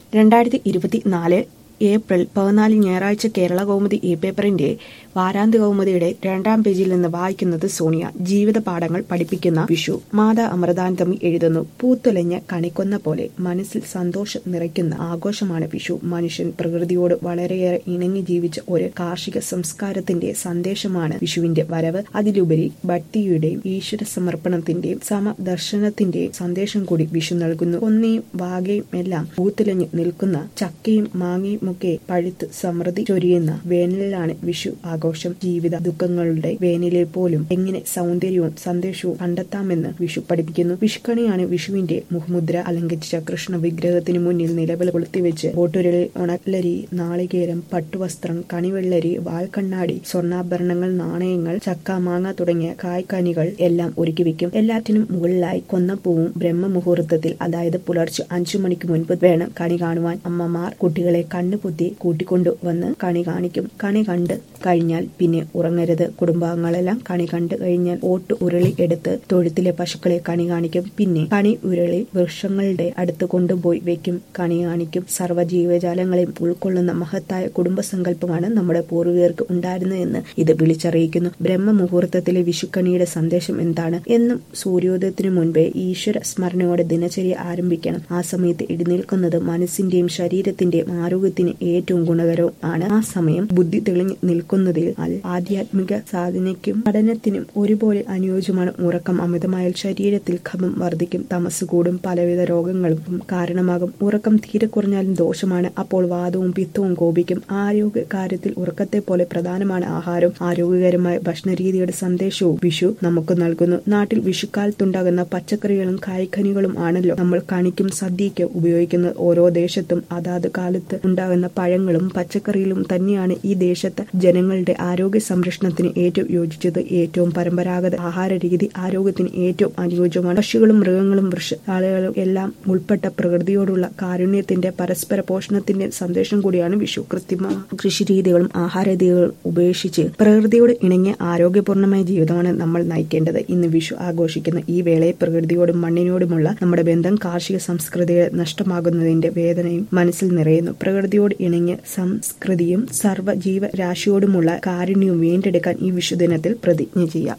രണ്ടായിരത്തി ഇരുപത്തിനാല് ഏപ്രിൽ പതിനാല് ഞായറാഴ്ച കേരള കൗമുദി ഇ പേപ്പറിന്റെ വാരാന്ത്യ കൗമുദിയുടെ രണ്ടാം പേജിൽ നിന്ന് വായിക്കുന്നത് സോണിയ ജീവിത പാഠങ്ങൾ പഠിപ്പിക്കുന്ന വിഷു മാതാ അമൃതാനന്ദമി എഴുതുന്നു പൂത്തുലഞ്ഞ കണിക്കൊന്ന പോലെ മനസ്സിൽ സന്തോഷം നിറയ്ക്കുന്ന ആഘോഷമാണ് വിഷു മനുഷ്യൻ പ്രകൃതിയോട് വളരെയേറെ ഇണങ്ങി ജീവിച്ച ഒരു കാർഷിക സംസ്കാരത്തിന്റെ സന്ദേശമാണ് വിഷുവിന്റെ വരവ് അതിലുപരി ഭക്തിയുടെയും ഈശ്വര സമർപ്പണത്തിന്റെയും സമദർശനത്തിന്റെയും സന്ദേശം കൂടി വിഷു നൽകുന്നു ഒന്നയും വാഗയും എല്ലാം പൂത്തുലഞ്ഞു നിൽക്കുന്ന ചക്കയും മാങ്ങയും ഒക്കെ പഴുത്ത് സമൃദ്ധി ചൊരിയുന്ന വേനലിലാണ് വിഷു ആഘോഷം ജീവിത ദുഃഖങ്ങളുടെ വേനലിൽ പോലും എങ്ങനെ സൗന്ദര്യവും സന്ദേശവും കണ്ടെത്താമെന്ന് വിഷു പഠിപ്പിക്കുന്നു വിഷുക്കണിയാണ് വിഷുവിന്റെ മുഖമുദ്ര അലങ്കരിച്ച കൃഷ്ണ വിഗ്രഹത്തിന് മുന്നിൽ നിലവിൽ കൊളുത്തിവെച്ച് ബോട്ടുരളിൽ ഉണക്കലരി നാളികേരം പട്ടുവസ്ത്രം കണിവെള്ളരി വാൽക്കണ്ണാടി സ്വർണ്ണാഭരണങ്ങൾ നാണയങ്ങൾ ചക്ക മാങ്ങ തുടങ്ങിയ കായ്ക്കനികൾ എല്ലാം ഒരുക്കി വെക്കും എല്ലാറ്റിനും മുകളിലായി കൊന്നപ്പൂവും ബ്രഹ്മമുഹൂർത്തത്തിൽ അതായത് പുലർച്ചെ അഞ്ചു മണിക്ക് മുൻപ് വേണം കണി കാണുവാൻ അമ്മമാർ കുട്ടികളെ കണ്ണുപൊത്തി കൂട്ടിക്കൊണ്ടു വന്ന് കണി കാണിക്കും കണി കണ്ട് കഴിഞ്ഞാൽ പിന്നെ ഉറങ്ങരുത് കുടുംബാംഗങ്ങളെല്ലാം കണി കണ്ടു കഴിഞ്ഞാൽ ഓട്ട് ഉരുളി എടുത്ത് തൊഴുത്തിലെ പശുക്കളെ കണി കാണിക്കും പിന്നെ കണി ഉരുളി വൃക്ഷങ്ങളുടെ അടുത്ത് കൊണ്ടുപോയി വെക്കും കണി കാണിക്കും സർവ്വ ജീവജാലങ്ങളെയും ഉൾക്കൊള്ളുന്ന മഹത്തായ കുടുംബസങ്കല്പമാണ് നമ്മുടെ പൂർവികർക്ക് ഉണ്ടായിരുന്നതെന്ന് ഇത് വിളിച്ചറിയിക്കുന്നു ബ്രഹ്മമുഹൂർത്തത്തിലെ വിഷുക്കണിയുടെ സന്ദേശം എന്താണ് എന്നും സൂര്യോദയത്തിനു മുൻപേ ഈശ്വര സ്മരണയോടെ ദിനചര്യ ആരംഭിക്കണം ആ സമയത്ത് എഴുന്നേൽക്കുന്നത് മനസ്സിന്റെയും ശരീരത്തിന്റെയും ആരോഗ്യത്തിന് ഏറ്റവും ഗുണകരവും ആണ് ആ സമയം ബുദ്ധി തെളിഞ്ഞു നിൽക്കുന്നതിൽ ആധ്യാത്മിക സാധനയ്ക്കും പഠനത്തിനും ഒരുപോലെ അനുയോജ്യമാണ് ഉറക്കം അമിതമായാൽ ശരീരത്തിൽ ഖമം വർദ്ധിക്കും തമസ് കൂടും പലവിധ രോഗങ്ങൾക്കും കാരണമാകും ഉറക്കം തീരെ കുറഞ്ഞാലും ദോഷമാണ് അപ്പോൾ വാദവും പിത്തവും കോപിക്കും ആരോഗ്യ കാര്യത്തിൽ ഉറക്കത്തെ പോലെ പ്രധാനമാണ് ആഹാരം ആരോഗ്യകരമായ ഭക്ഷണരീതിയുടെ സന്ദേശവും വിഷു നമുക്ക് നൽകുന്നു നാട്ടിൽ വിഷുക്കാലത്തുണ്ടാകുന്ന പച്ചക്കറികളും കായ്ക്കനികളും ആണല്ലോ നമ്മൾ കണിക്കും സദ്യയ്ക്ക് ഉപയോഗിക്കുന്നത് ഓരോ ദേശത്തും അതാത് കാലത്ത് ഉണ്ടാകുന്ന പഴങ്ങളും പച്ചക്കറിയിലും തന്നെയാണ് ഈ ദേശത്തെ ജനങ്ങളുടെ ആരോഗ്യ സംരക്ഷണത്തിന് ഏറ്റവും യോജിച്ചത് ഏറ്റവും പരമ്പരാഗത ആഹാര രീതി ആരോഗ്യത്തിന് ഏറ്റവും അനുയോജ്യമാണ് പക്ഷികളും മൃഗങ്ങളും വൃക്ഷാളുകളും എല്ലാം ഉൾപ്പെട്ട പ്രകൃതിയോടുള്ള കാരുണ്യത്തിന്റെ പരസ്പര പോഷണത്തിന്റെ സന്ദേശം കൂടിയാണ് വിഷു കൃത്രിമ കൃഷിരീതികളും ആഹാരരീതികളും ഉപേക്ഷിച്ച് പ്രകൃതിയോട് ഇണങ്ങിയ ആരോഗ്യപൂർണമായ ജീവിതമാണ് നമ്മൾ നയിക്കേണ്ടത് ഇന്ന് വിഷു ആഘോഷിക്കുന്ന ഈ വേളയിൽ പ്രകൃതിയോടും മണ്ണിനോടുമുള്ള നമ്മുടെ ബന്ധം കാർഷിക സംസ്കൃതിയെ നഷ്ടമാകുന്നതിന്റെ വേദനയും മനസ്സിൽ നിറയുന്നു പ്രകൃതിയോട് ഇണങ്ങിയ സംസ്കൃതിയും സർവ്വ ജീവരാശിയോടുമുള്ള കാരുണ്യവും വീണ്ടെടുക്കാൻ ഈ വിഷുദിനത്തിൽ പ്രതിജ്ഞ ചെയ്യാം